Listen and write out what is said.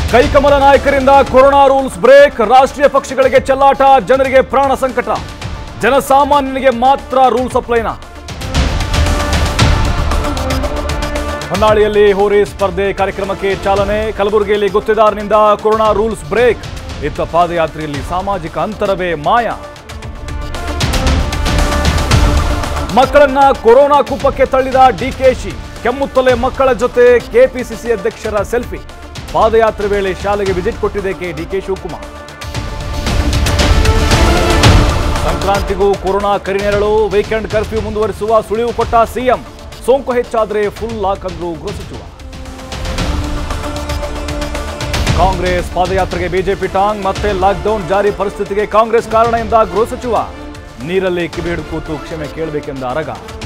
ಕೈಕಮಲ ನಾಯಕರಿಂದ corona rules break ರಾಷ್ಟ್ರೀಯ ಪಕ್ಷಗಳಿಗೆ ಚೆಲ್ಲಾಟ ಜನರಿಗೆ ಪ್ರಾಣ ಸಂಕಟ ಜನಸಾಮಾನ್ಯನಿಗೆ ಮಾತ್ರ ರೂಲ್ಸ್ ಅಪ್ಲೈನ ಹೊನ್ನಾಳಿಯಲ್ಲಿ ಹೋರಿ ಸ್ಪರ್ಧೆ ಕಾರ್ಯಕ್ರಮಕ್ಕೆ ಚಾಲನೆ ಕಲಬುರಗಿಯಲ್ಲಿ ಗುತ್ತಿದಾರನಿಂದ ಕೊರೋನಾ ರೂಲ್ಸ್ ಬ್ರೇಕ್ ಇತ್ತ ಪಾದಯಾತ್ರೆಯಲ್ಲಿ ಸಾಮಾಜಿಕ ಅಂತರವೇ ಮಾಯ ಮಕ್ಕಳನ್ನ ಕೊರೋನಾ ಕುಪ್ಪಕ್ಕೆ ತಳ್ಳಿದ ಡಿಕೆಶಿ ಕೆಮ್ಮುತ್ತಲೆ ಮಕ್ಕಳ ಜೊತೆ ಕೆಪಿಸಿಸಿ ಅಧ್ಯಕ್ಷರ ಸೆಲ್ಫಿ ಪಾದಯಾತ್ರೆ ವೇಳೆ ಶಾಲೆಗೆ ವಿಸಿಟ್ ಕೊಟ್ಟಿದ್ದಕ್ಕೆ ಡಿಕೆ ಶಿವಕುಮಾರ್ ಸಂಕ್ರಾಂತಿಗೂ ಕೊರೋನಾ ಕರಿನೆರಳು ವೀಕೆಂಡ್ ಕರ್ಫ್ಯೂ ಮುಂದುವರಿಸುವ ಸುಳಿವು ಕೊಟ್ಟ ಸಿಎಂ ಸೋಂಕು ಹೆಚ್ಚಾದ್ರೆ ಫುಲ್ ಲಾಕ್ ಅಂದ್ರು ಗೃಹ ಸಚಿವ ಕಾಂಗ್ರೆಸ್ ಪಾದಯಾತ್ರೆಗೆ ಬಿಜೆಪಿ ಟಾಂಗ್ ಮತ್ತೆ ಲಾಕ್ಡೌನ್ ಜಾರಿ ಪರಿಸ್ಥಿತಿಗೆ ಕಾಂಗ್ರೆಸ್ ಕಾರಣ ಎಂದ ಗೃಹ ಸಚಿವ ನೀರಲ್ಲಿ ಕಿವಿಹಿಡಿದು ಕೂತು ಕ್ಷಮೆ ಕೇಳಬೇಕೆಂದ ಅರಗ